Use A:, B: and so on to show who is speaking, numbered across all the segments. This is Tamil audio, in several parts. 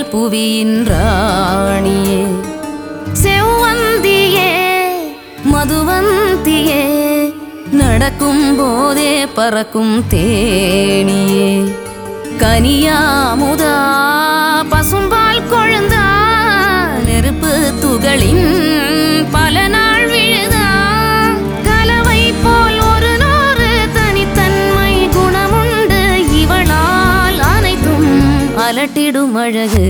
A: புவியின் ராணியே செவ்வந்தியே மதுவந்தியே நடக்கும் போதே பறக்கும் தேனியே கனியாமுதா பசும்பால் கொழுந்தா நெருப்பு துகளின் பல நாள் விழுதா கலவை போல் ஒரு நூறு தனித்தன்மை குணமுண்டு இவளால் அனைத்தும் அலட்டிடும் அழகு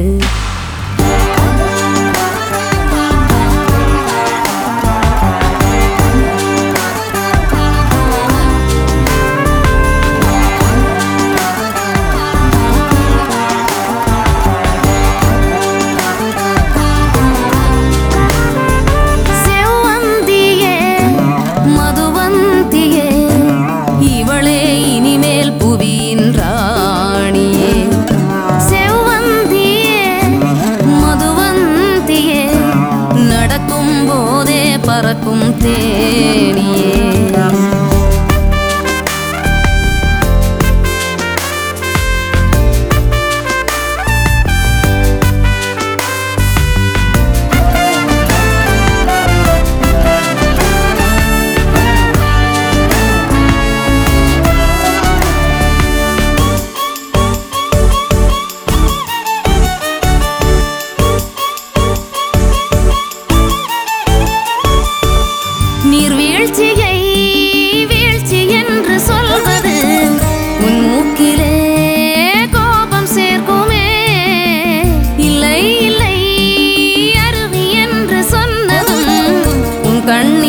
A: செவ்வந்தியே மதுவந்தியே இவளே இனிமேல் புவியின் ராணியே செவ்வந்தியே மதுவந்தியே நடக்கும் போதே பறக்கும் தேனியே நீர்வீழ்ச்சியை வீழ்ச்சி என்று சொல்வது உன் மூக்கிலே கோபம் சேர்க்குமே இல்லை இல்லை அருவி என்று சொன்னதும் உன் கண்